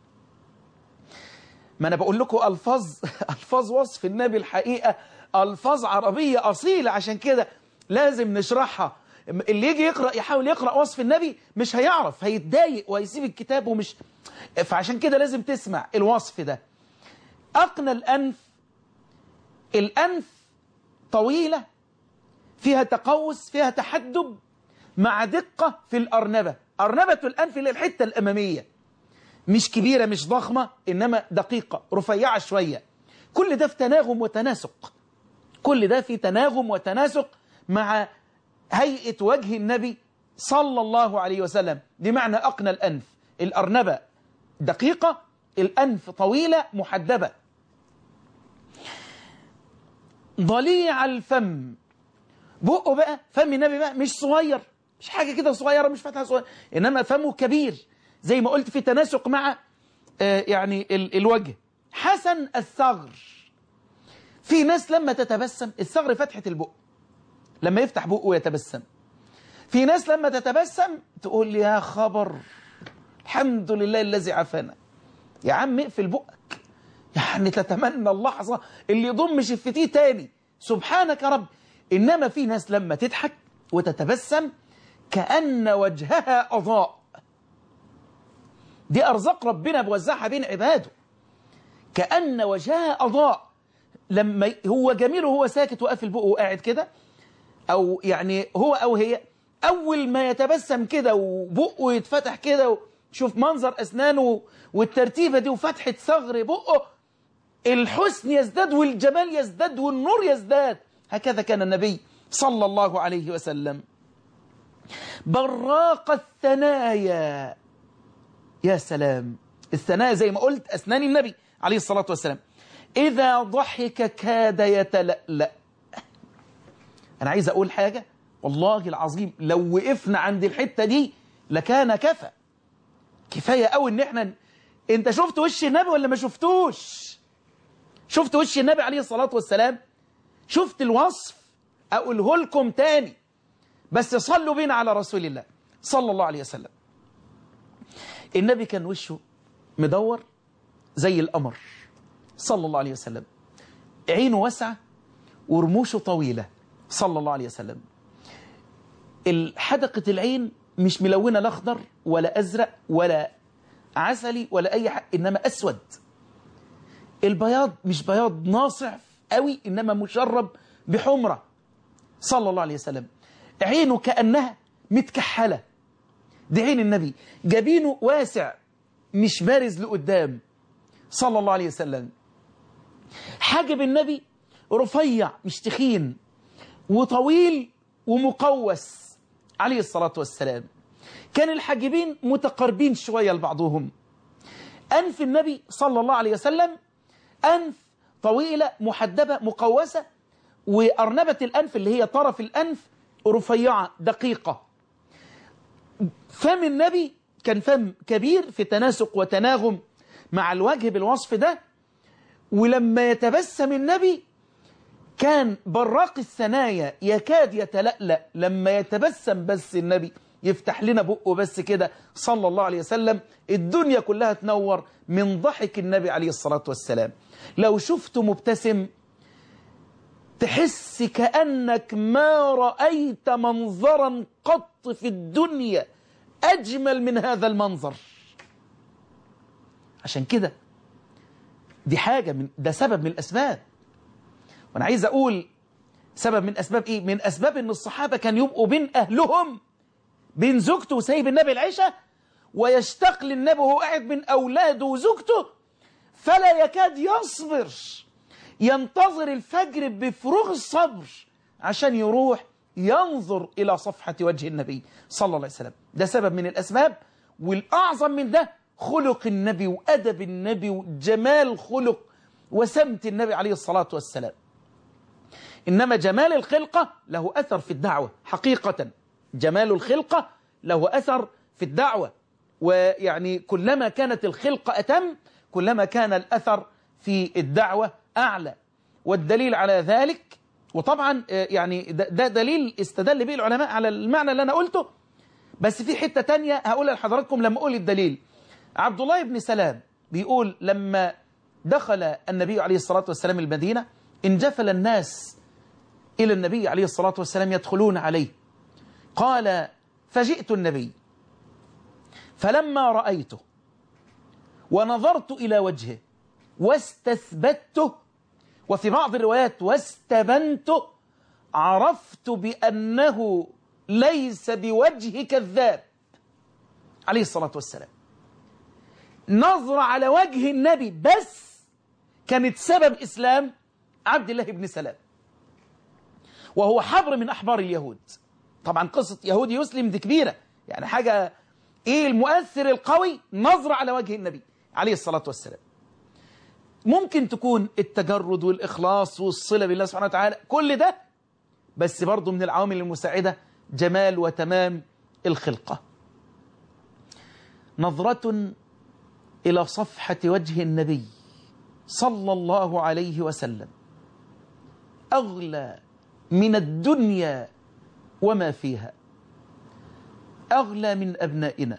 ما أنا بقول لكم ألفاظ ألفاظ وصف النبي الحقيقة ألفاظ عربية أصيلة عشان كده لازم نشرحها اللي يجي يقرأ يحاول يقرأ وصف النبي مش هيعرف هيتضايق وهيسيب الكتاب ومش فعشان كده لازم تسمع الوصف ده أقنى الأنف الأنف طويلة فيها تقوس فيها تحدب مع دقة في الأرنبة أرنبة الأنف اللي الحتة الأمامية مش كبيرة مش ضخمة إنما دقيقة رفيعة شوية كل ده في تناغم وتناسق كل ده في تناغم وتناسق مع هيئة وجه النبي صلى الله عليه وسلم دي معنى أقنى الأنف الأرنبة دقيقة الأنف طويلة محدبة ضليع الفم بقه بقى فم النبي بقى مش صغير مش حاجة كده صغيرة مش فتحة صغيرة إنما فمه كبير زي ما قلت في تناسق مع آه يعني ال الوجه حسن الثغر في ناس لما تتبسم الثغر فتحة البق لما يفتح بقه ويتبسم في ناس لما تتبسم تقول يا خبر الحمد لله الذي عافانا يا عم اقفل بقك يعني تتمنى اللحظة اللي يضم شفتيه تاني سبحانك يا رب إنما في ناس لما تضحك وتتبسم كأن وجهها أضاء دي أرزاق ربنا بوزعها بين عباده كأن وجهها أضاء لما هو جميل وهو ساكت وقافل بقه وقاعد كده أو يعني هو أو هي أول ما يتبسم كده وبقه يتفتح كده شوف منظر أسنانه والترتيبة دي وفتحة ثغر بقه الحسن يزداد والجمال يزداد والنور يزداد هكذا كان النبي صلى الله عليه وسلم براق الثنايا يا سلام الثنايا زي ما قلت أسنان النبي عليه الصلاة والسلام إذا ضحك كاد يتلألأ أنا عايز أقول حاجة والله العظيم لو وقفنا عند الحتة دي لكان كفى كفاية قوي ان احنا انت شفت وش النبي ولا ما شفتوش شفت وش النبي عليه الصلاة والسلام شفت الوصف اقوله لكم تاني بس صلوا بينا على رسول الله صلى الله عليه وسلم النبي كان وشه مدور زي القمر صلى الله عليه وسلم عينه واسعة ورموشه طويلة صلى الله عليه وسلم حدقة العين مش ملونة لا اخضر ولا أزرق ولا عسلي ولا أي حاجة إنما أسود البياض مش بياض ناصع قوي إنما مشرب بحمرة صلى الله عليه وسلم عينه كأنها متكحلة دي عين النبي جبينه واسع مش بارز لقدام صلى الله عليه وسلم حاجب النبي رفيع مش تخين وطويل ومقوس عليه الصلاة والسلام كان الحاجبين متقربين شوية لبعضهم أنف النبي صلى الله عليه وسلم أنف طويلة محدبة مقوسة وأرنبة الأنف اللي هي طرف الأنف رفيعة دقيقة فم النبي كان فم كبير في تناسق وتناغم مع الوجه بالوصف ده ولما يتبسم النبي كان براق الثنايا يكاد يتلألأ لما يتبسم بس النبي يفتح لنا بقه بس كده صلى الله عليه وسلم الدنيا كلها تنور من ضحك النبي عليه الصلاة والسلام لو شفته مبتسم تحس كأنك ما رأيت منظرا قط في الدنيا أجمل من هذا المنظر عشان كده دي حاجة من ده سبب من الأسباب وأنا عايز أقول سبب من أسباب إيه؟ من أسباب إن الصحابة كان يبقوا بين أهلهم بين زوجته وسايب النبي العشاء ويشتاق للنبي وهو قاعد من أولاده وزوجته فلا يكاد يصبر ينتظر الفجر بفروغ الصبر عشان يروح ينظر إلى صفحة وجه النبي صلى الله عليه وسلم ده سبب من الأسباب والأعظم من ده خلق النبي وأدب النبي وجمال خلق وسمت النبي عليه الصلاة والسلام إنما جمال الخلقة له أثر في الدعوة حقيقة جمال الخلقة له أثر في الدعوة ويعني كلما كانت الخلقة أتم كلما كان الأثر في الدعوة أعلى والدليل على ذلك وطبعا يعني ده دليل استدل به العلماء على المعنى اللي أنا قلته بس في حتة تانية هقولها لحضراتكم لما أقول الدليل عبد الله بن سلام بيقول لما دخل النبي عليه الصلاة والسلام المدينة انجفل الناس إلى النبي عليه الصلاة والسلام يدخلون عليه قال فجئت النبي فلما رأيته ونظرت إلى وجهه واستثبته وفي بعض الروايات واستبنته عرفت بأنه ليس بوجه كذاب عليه الصلاة والسلام نظرة على وجه النبي بس كانت سبب إسلام عبد الله بن سلام وهو حبر من أحبار اليهود طبعا قصة يهودي يسلم دي كبيرة يعني حاجة إيه المؤثر القوي نظرة على وجه النبي عليه الصلاة والسلام ممكن تكون التجرد والإخلاص والصلة بالله سبحانه وتعالى كل ده بس برضه من العوامل المساعدة جمال وتمام الخلقة نظرة إلى صفحة وجه النبي صلى الله عليه وسلم أغلى من الدنيا وما فيها أغلى من أبنائنا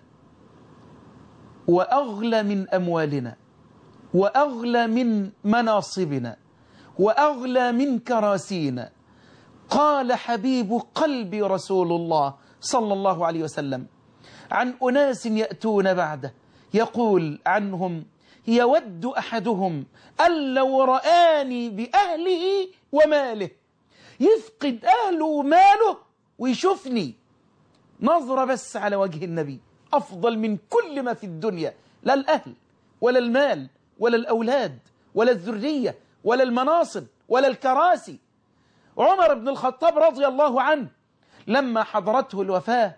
وأغلى من أموالنا وأغلى من مناصبنا وأغلى من كراسينا قال حبيب قلبي رسول الله صلى الله عليه وسلم عن أناس يأتون بعده يقول عنهم يود أحدهم أن لو رآني بأهله وماله يفقد أهله وماله ويشوفني نظرة بس على وجه النبي أفضل من كل ما في الدنيا لا الأهل ولا المال ولا الأولاد ولا الذرية ولا المناصب ولا الكراسي عمر بن الخطاب رضي الله عنه لما حضرته الوفاة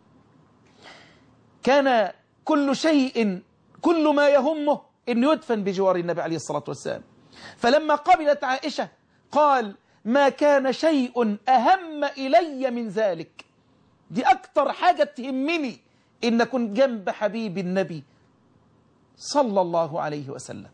كان كل شيء كل ما يهمه أن يدفن بجوار النبي عليه الصلاة والسلام فلما قبلت عائشة قال ما كان شيء أهم إلي من ذلك دي أكتر حاجة تهمني إن أكون جنب حبيب النبي صلى الله عليه وسلم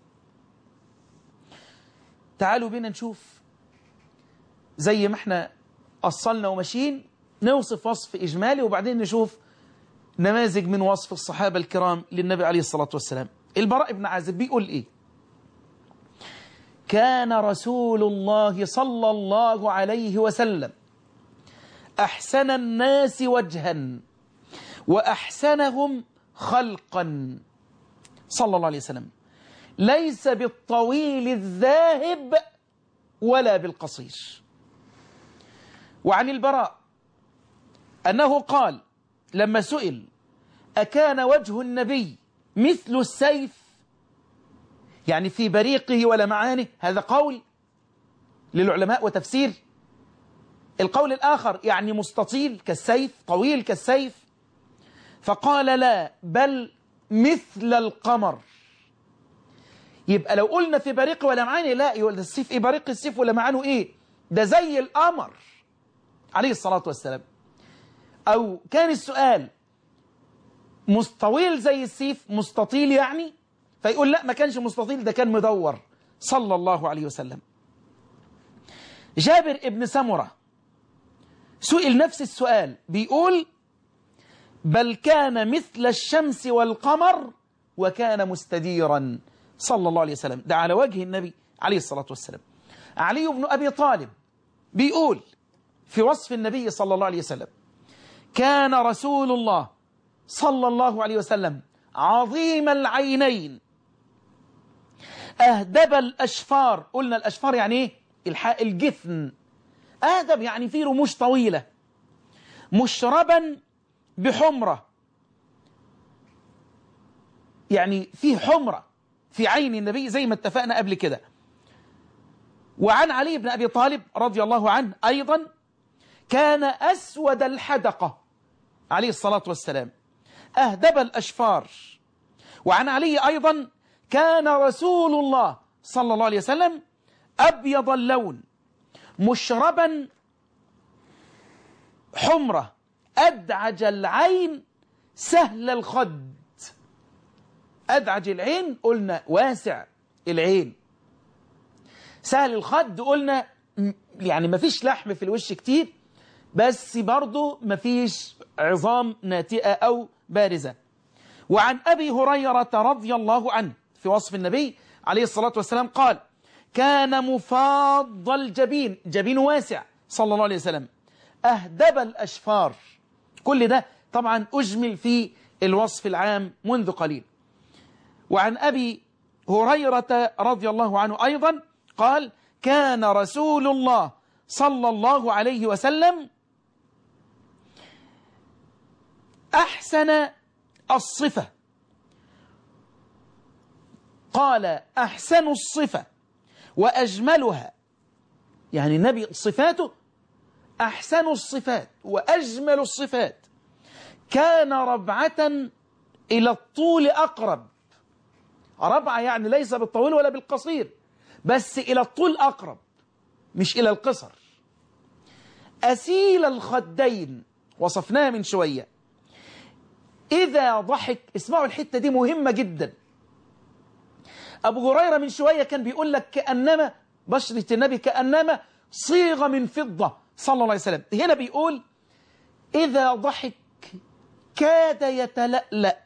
تعالوا بينا نشوف زي ما احنا أصلنا وماشيين نوصف وصف إجمالي وبعدين نشوف نماذج من وصف الصحابة الكرام للنبي عليه الصلاة والسلام البراء بن عازب بيقول إيه كان رسول الله صلى الله عليه وسلم أحسن الناس وجها وأحسنهم خلقا صلى الله عليه وسلم ليس بالطويل الذاهب ولا بالقصير وعن البراء أنه قال لما سئل أكان وجه النبي مثل السيف يعني في بريقه ولمعانه هذا قول للعلماء وتفسير القول الآخر يعني مستطيل كالسيف طويل كالسيف فقال لا بل مثل القمر يبقى لو قلنا في بريق ولمعانه لا يقول ده السيف ايه بريق السيف ولمعانه ايه ده زي القمر عليه الصلاة والسلام أو كان السؤال مستطيل زي السيف مستطيل يعني فيقول لا ما كانش مستطيل ده كان مدور صلى الله عليه وسلم جابر ابن سمرة سئل نفس السؤال بيقول بل كان مثل الشمس والقمر وكان مستديرا صلى الله عليه وسلم ده على وجه النبي عليه الصلاة والسلام علي بن أبي طالب بيقول في وصف النبي صلى الله عليه وسلم كان رسول الله صلى الله عليه وسلم عظيم العينين أهدب الأشفار قلنا الأشفار يعني إيه الحاء الجفن أهدب يعني فيه رموش طويلة مشربا بحمرة يعني فيه حمرة في عين النبي زي ما اتفقنا قبل كده وعن علي بن أبي طالب رضي الله عنه أيضا كان أسود الحدقة عليه الصلاة والسلام أهدب الأشفار وعن علي أيضا كان رسول الله صلى الله عليه وسلم أبيض اللون مشربا حمرة أدعج العين سهل الخد أدعج العين قلنا واسع العين سهل الخد قلنا يعني مفيش لحم في الوش كتير بس برضه مفيش عظام ناتئة أو بارزة وعن أبي هريرة رضي الله عنه في وصف النبي عليه الصلاة والسلام قال كان مفاض الجبين جبين واسع صلى الله عليه وسلم أهدب الأشفار كل ده طبعا أجمل في الوصف العام منذ قليل وعن أبي هريرة رضي الله عنه أيضا قال كان رسول الله صلى الله عليه وسلم أحسن الصفة قال أحسن الصفة وأجملها يعني النبي صفاته أحسن الصفات وأجمل الصفات كان ربعة إلى الطول أقرب ربعة يعني ليس بالطويل ولا بالقصير بس إلى الطول أقرب مش إلى القصر أسيل الخدين وصفناها من شوية إذا ضحك اسمعوا الحتة دي مهمة جدا أبو هريرة من شوية كان بيقول لك كأنما بشرة النبي كأنما صيغة من فضة صلى الله عليه وسلم هنا بيقول إذا ضحك كاد يتلألأ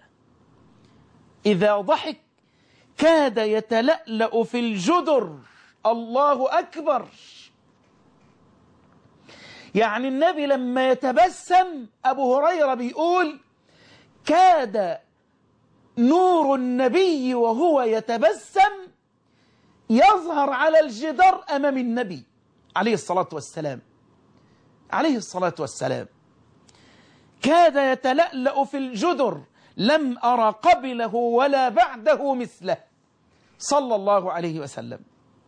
إذا ضحك كاد يتلألأ في الجدر الله أكبر يعني النبي لما يتبسم أبو هريرة بيقول كاد نور النبي وهو يتبسم يظهر على الجدار أمام النبي عليه الصلاة والسلام عليه الصلاة والسلام كاد يتلألأ في الجدر لم أرى قبله ولا بعده مثله صلى الله عليه وسلم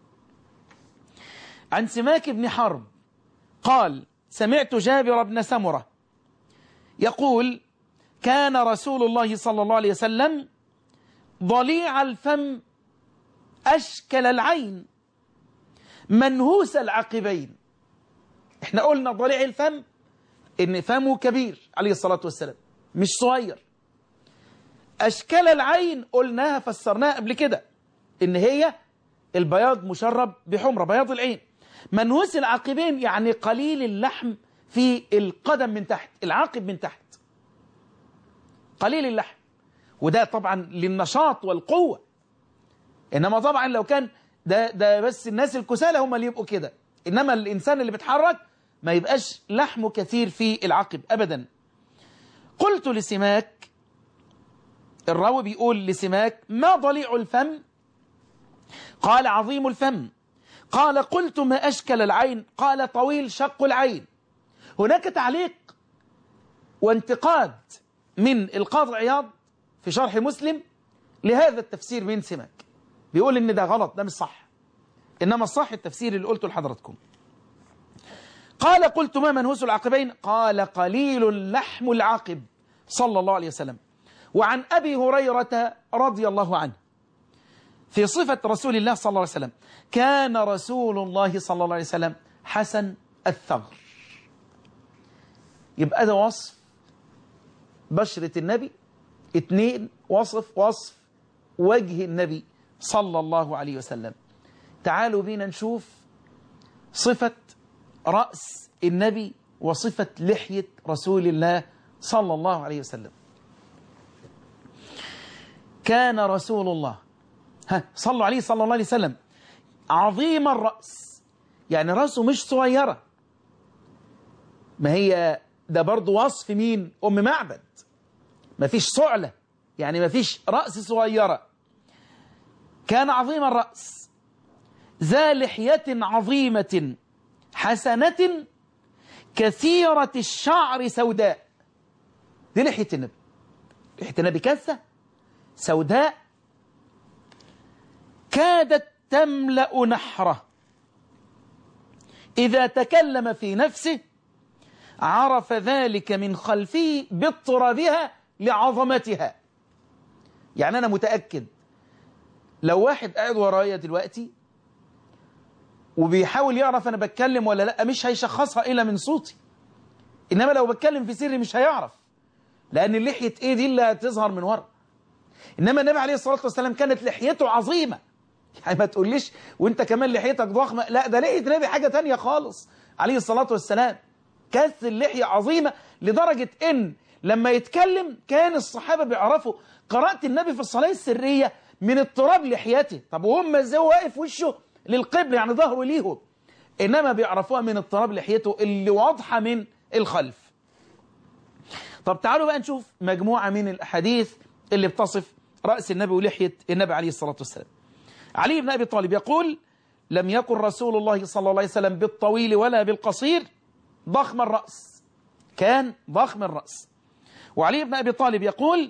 عن سماك بن حرب قال سمعت جابر بن سمرة يقول كان رسول الله صلى الله عليه وسلم ضليع الفم أشكل العين منهوس العقبين احنا قلنا ضليع الفم ان فمه كبير عليه الصلاة والسلام مش صغير أشكال العين قلناها فسرناها قبل كده إن هي البياض مشرب بحمرة بياض العين منهوس العقبين يعني قليل اللحم في القدم من تحت العاقب من تحت قليل اللحم وده طبعا للنشاط والقوة إنما طبعا لو كان ده, ده بس الناس الكسالى هم اللي يبقوا كده إنما الإنسان اللي بيتحرك ما يبقاش لحمه كثير في العقب أبدا قلت لسماك الراوي بيقول لسماك ما ضليع الفم قال عظيم الفم قال قلت ما أشكل العين قال طويل شق العين هناك تعليق وانتقاد من القاضي عياض في شرح مسلم لهذا التفسير من سماك بيقول ان ده غلط ده مش صح انما الصح التفسير اللي قلته لحضراتكم قال قلت ما منهوس العقبين قال قليل لحم العقب صلى الله عليه وسلم وعن أبي هريرة رضي الله عنه في صفة رسول الله صلى الله عليه وسلم كان رسول الله صلى الله عليه وسلم حسن الثغر يبقى ده وصف بشرة النبي اتنين وصف وصف وجه النبي صلى الله عليه وسلم تعالوا بينا نشوف صفة رأس النبي وصفة لحية رسول الله صلى الله عليه وسلم كان رسول الله ها صلوا عليه صلى الله عليه وسلم عظيم الرأس يعني راسه مش صغيرة ما هي ده برضو وصف مين أم معبد ما فيش صعلة يعني ما فيش رأس صغيرة كان عظيم الرأس ذا لحية عظيمة حسنة كثيرة الشعر سوداء دي لحية النبي لحية النبي كثة سوداء كادت تملأ نحره إذا تكلم في نفسه عرف ذلك من خلفه باضطرابها لعظمتها يعني أنا متأكد لو واحد قاعد ورايا دلوقتي وبيحاول يعرف أنا بتكلم ولا لا مش هيشخصها إلا من صوتي إنما لو بتكلم في سري مش هيعرف لأن اللحية إيه دي اللي هتظهر من ورا إنما النبي عليه الصلاة والسلام كانت لحيته عظيمة يعني ما تقوليش وانت كمان لحيتك ضخمة لا ده لحية النبي حاجة تانية خالص عليه الصلاة والسلام كث اللحية عظيمة لدرجة ان لما يتكلم كان الصحابة بيعرفوا قراءة النبي في الصلاة السرية من اضطراب لحيته طب وهم ازاي واقف وشه للقبل يعني ظهره ليهم انما بيعرفوها من اضطراب لحيته اللي واضحة من الخلف طب تعالوا بقى نشوف مجموعة من الأحاديث اللي بتصف رأس النبي ولحية النبي عليه الصلاة والسلام علي بن أبي طالب يقول لم يكن رسول الله صلى الله عليه وسلم بالطويل ولا بالقصير ضخم الرأس كان ضخم الرأس وعلي بن أبي طالب يقول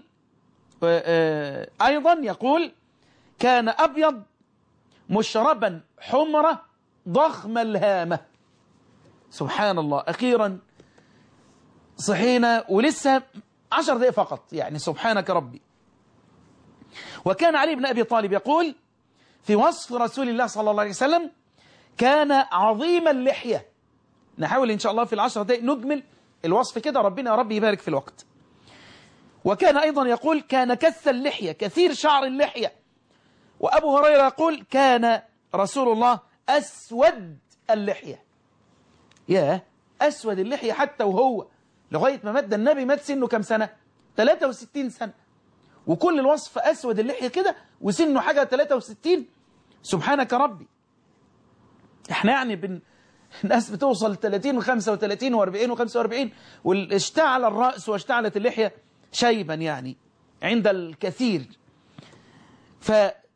أيضا يقول كان أبيض مشربا حمرة ضخم الهامة سبحان الله أخيرا صحينا ولسه عشر دقائق فقط يعني سبحانك ربي وكان علي بن أبي طالب يقول في وصف رسول الله صلى الله عليه وسلم كان عظيم اللحية نحاول إن شاء الله في العشر دقائق نجمل الوصف كده ربنا يا رب يبارك في الوقت وكان أيضا يقول كان كث اللحية كثير شعر اللحية وأبو هريرة يقول كان رسول الله أسود اللحية يا أسود اللحية حتى وهو لغاية ما مد النبي مات سنه كم سنة 63 سنة وكل الوصف أسود اللحية كده وسنه حاجة 63 سبحانك ربي احنا يعني بن... الناس بتوصل 30 و35 و40 و45 واشتعل الرأس واشتعلت اللحية شيبا يعني عند الكثير ف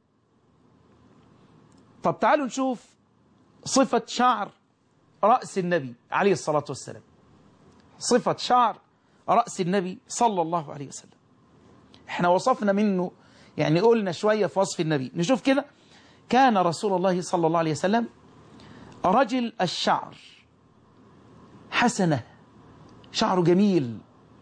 طب تعالوا نشوف صفة شعر رأس النبي عليه الصلاة والسلام صفة شعر رأس النبي صلى الله عليه وسلم احنا وصفنا منه يعني قلنا شوية في وصف النبي نشوف كده كان رسول الله صلى الله عليه وسلم رجل الشعر حسنة شعره جميل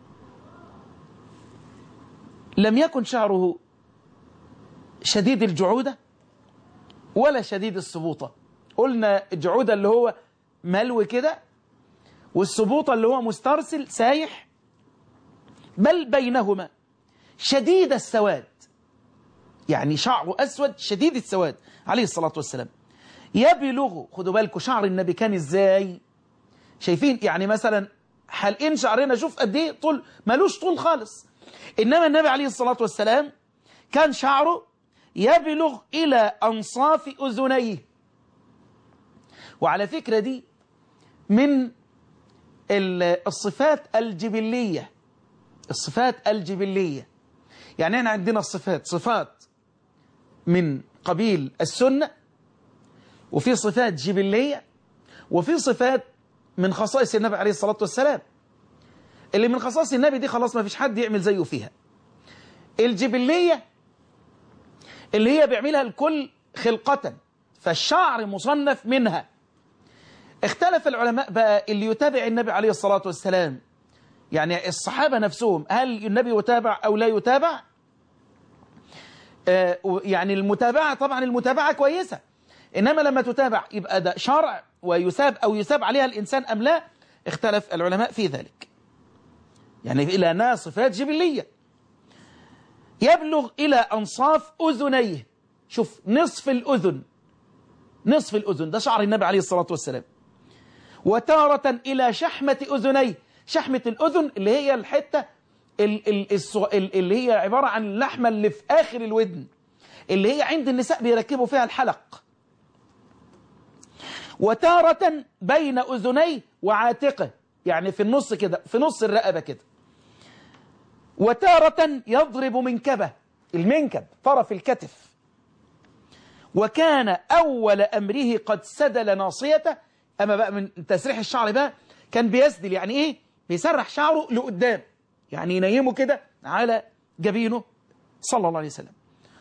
لم يكن شعره شديد الجعودة ولا شديد السبوطة قلنا الجعودة اللي هو ملو كده والسبوطة اللي هو مسترسل سايح بل بينهما شديد السواد يعني شعره أسود شديد السواد عليه الصلاة والسلام يبلغ خدوا بالكم شعر النبي كان ازاي شايفين يعني مثلا حلقين شعرنا شوف قد ايه طول ملوش طول خالص انما النبي عليه الصلاة والسلام كان شعره يبلغ الى انصاف اذنيه وعلى فكرة دي من الصفات الجبلية الصفات الجبلية يعني احنا عندنا الصفات صفات من قبيل السنة وفي صفات جبلية وفي صفات من خصائص النبي عليه الصلاة والسلام اللي من خصائص النبي دي خلاص ما فيش حد يعمل زيه فيها الجبلية اللي هي بيعملها الكل خلقة فالشعر مصنف منها اختلف العلماء بقى اللي يتابع النبي عليه الصلاة والسلام يعني الصحابة نفسهم هل النبي يتابع أو لا يتابع آه يعني المتابعة طبعا المتابعة كويسة إنما لما تتابع يبقى ده شرع ويساب أو يساب عليها الإنسان أم لا اختلف العلماء في ذلك يعني إلى ناس صفات جبلية يبلغ إلى أنصاف أذنيه شوف نصف الأذن نصف الأذن ده شعر النبي عليه الصلاة والسلام وتارة إلى شحمة أذنيه شحمة الأذن اللي هي الحتة اللي هي عبارة عن اللحمة اللي في آخر الودن اللي هي عند النساء بيركبوا فيها الحلق وتارة بين أذنيه وعاتقه يعني في النص كده في نص الرقبة كده وتارة يضرب منكبه المنكب طرف الكتف وكان أول أمره قد سدل ناصيته أما بقى من تسريح الشعر بقى كان بيسدل يعني إيه بيسرح شعره لقدام يعني ينيمه كده على جبينه صلى الله عليه وسلم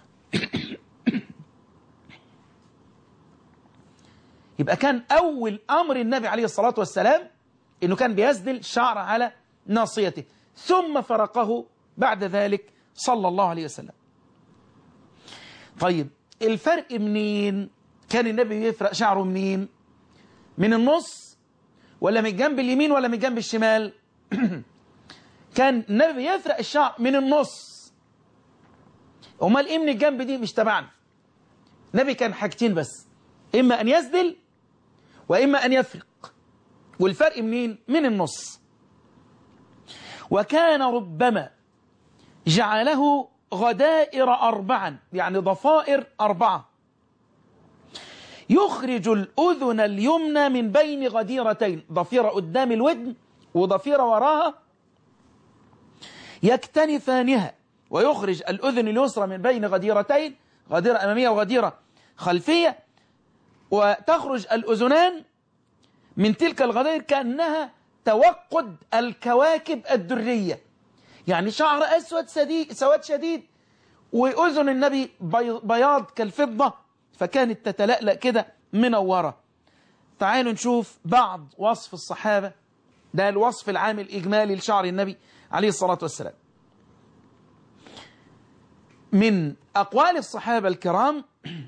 يبقى كان أول أمر النبي عليه الصلاة والسلام إنه كان بيسدل شعر على ناصيته ثم فرقه بعد ذلك صلى الله عليه وسلم طيب الفرق منين كان النبي يفرق شعره منين من النص ولا من جنب اليمين ولا من جنب الشمال كان النبي يفرق الشعر من النص امال ايه من الجنب دي مش تبعنا النبي كان حاجتين بس اما ان يسدل واما ان يفرق والفرق منين من النص وكان ربما جعله غدائر أربعا يعني ضفائر أربعة يخرج الأذن اليمنى من بين غديرتين ضفيرة قدام الودن وضفيرة وراها يكتنفانها ويخرج الأذن اليسرى من بين غديرتين غديرة أمامية وغديرة خلفية وتخرج الأذنان من تلك الغدائر كأنها توقد الكواكب الدرية يعني شعر أسود سديد سواد شديد وأذن النبي بياض كالفضة فكانت تتلألأ كده منورة تعالوا نشوف بعض وصف الصحابة ده الوصف العام الإجمالي لشعر النبي عليه الصلاة والسلام من أقوال الصحابة الكرام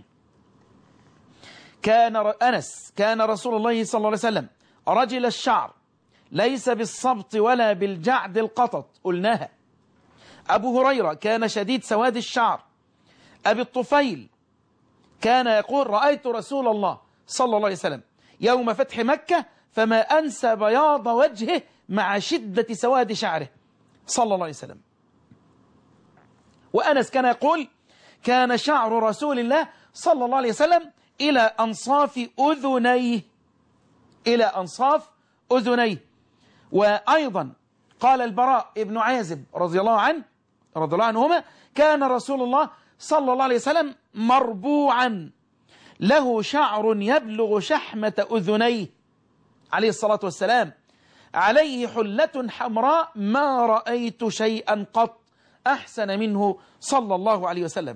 كان أنس كان رسول الله صلى الله عليه وسلم رجل الشعر ليس بالصبط ولا بالجعد القطط قلناها أبو هريرة كان شديد سواد الشعر أبي الطفيل كان يقول رأيت رسول الله صلى الله عليه وسلم يوم فتح مكة فما أنسى بياض وجهه مع شدة سواد شعره صلى الله عليه وسلم وأنس كان يقول كان شعر رسول الله صلى الله عليه وسلم إلى أنصاف أذنيه إلى أنصاف أذنيه وأيضا قال البراء ابن عازب رضي الله عنه رضي الله عنهما كان رسول الله صلى الله عليه وسلم مربوعا له شعر يبلغ شحمة أذنيه عليه الصلاة والسلام عليه حلة حمراء ما رأيت شيئا قط أحسن منه صلى الله عليه وسلم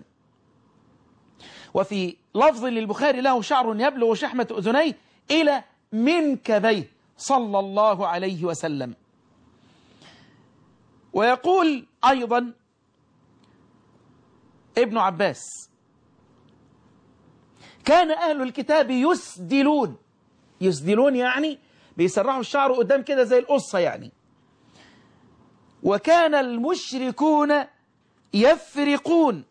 وفي لفظ للبخاري له شعر يبلغ شحمة أذنيه إلى منكبيه صلى الله عليه وسلم ويقول أيضا ابن عباس كان أهل الكتاب يسدلون يسدلون يعني بيسرحوا الشعر قدام كده زي القصة يعني وكان المشركون يفرقون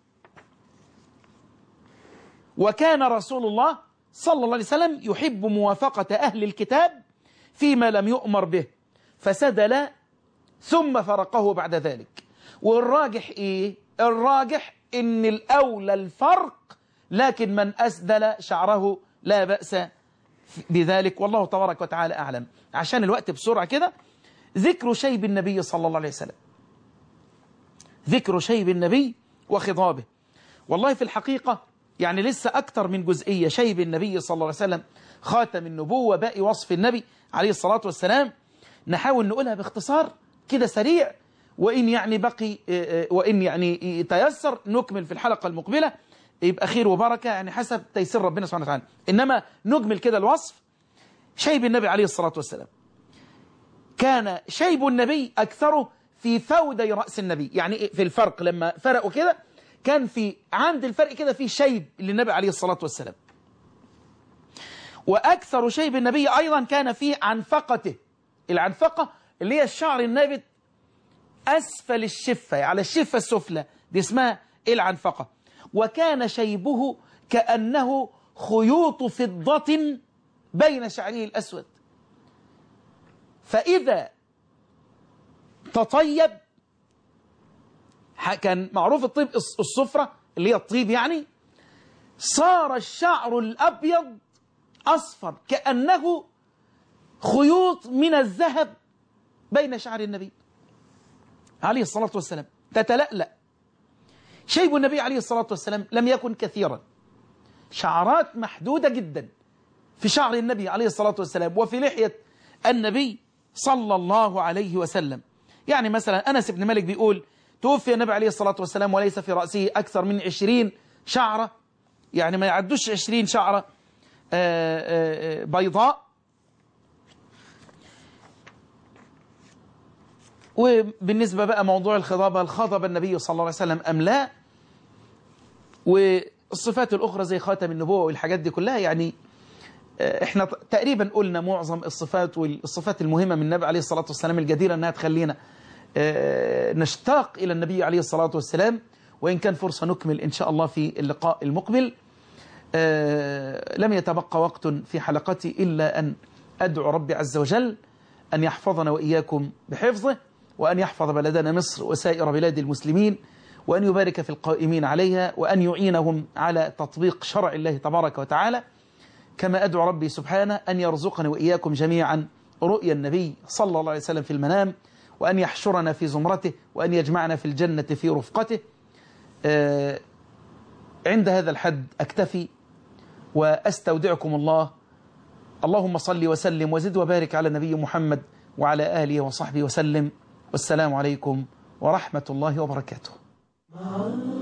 وكان رسول الله صلى الله عليه وسلم يحب موافقة أهل الكتاب فيما لم يؤمر به فسدل ثم فرقه بعد ذلك والراجح إيه؟ الراجح إن الأولى الفرق لكن من أسدل شعره لا بأس بذلك والله تبارك وتعالى أعلم عشان الوقت بسرعة كده ذكر شيب النبي صلى الله عليه وسلم ذكر شيب النبي وخضابه والله في الحقيقة يعني لسه أكتر من جزئية شيب النبي صلى الله عليه وسلم خاتم النبوة باقي وصف النبي عليه الصلاة والسلام نحاول نقولها باختصار كده سريع وإن يعني بقي وإن يعني تيسر نكمل في الحلقة المقبلة يبقى خير وبركة يعني حسب تيسير ربنا سبحانه وتعالى إنما نجمل كده الوصف شيب النبي عليه الصلاة والسلام كان شيب النبي أكثره في فودي رأس النبي يعني في الفرق لما فرقوا كده كان في عند الفرق كده في شيب للنبي عليه الصلاة والسلام وأكثر شيب النبي أيضا كان في عنفقته العنفقة اللي هي الشعر النابت أسفل الشفة على الشفة السفلى دي اسمها العنفقة وكان شيبه كأنه خيوط فضة بين شعره الأسود فإذا تطيب كان معروف الطيب الصفرة اللي هي الطيب يعني صار الشعر الأبيض أصفر كأنه خيوط من الذهب بين شعر النبي عليه الصلاة والسلام تتلألأ شيب النبي عليه الصلاة والسلام لم يكن كثيرا شعرات محدودة جدا في شعر النبي عليه الصلاة والسلام وفي لحية النبي صلى الله عليه وسلم يعني مثلا أنس بن مالك بيقول توفي النبي عليه الصلاة والسلام وليس في رأسه أكثر من عشرين شعرة يعني ما يعدوش عشرين شعرة بيضاء وبالنسبة بقى موضوع الخضابة الخضب النبي صلى الله عليه وسلم أم لا والصفات الأخرى زي خاتم النبوة والحاجات دي كلها يعني احنا تقريبا قلنا معظم الصفات والصفات المهمة من النبي عليه الصلاة والسلام الجديرة أنها تخلينا نشتاق إلى النبي عليه الصلاة والسلام وإن كان فرصة نكمل إن شاء الله في اللقاء المقبل لم يتبقى وقت في حلقتي إلا أن أدعو ربي عز وجل أن يحفظنا وإياكم بحفظه وأن يحفظ بلدنا مصر وسائر بلاد المسلمين وأن يبارك في القائمين عليها وأن يعينهم على تطبيق شرع الله تبارك وتعالى كما أدعو ربي سبحانه أن يرزقنا وإياكم جميعا رؤيا النبي صلى الله عليه وسلم في المنام وأن يحشرنا في زمرته وأن يجمعنا في الجنة في رفقته عند هذا الحد أكتفي وأستودعكم الله اللهم صل وسلم وزد وبارك على نبي محمد وعلى آله وصحبه وسلم والسلام عليكم ورحمة الله وبركاته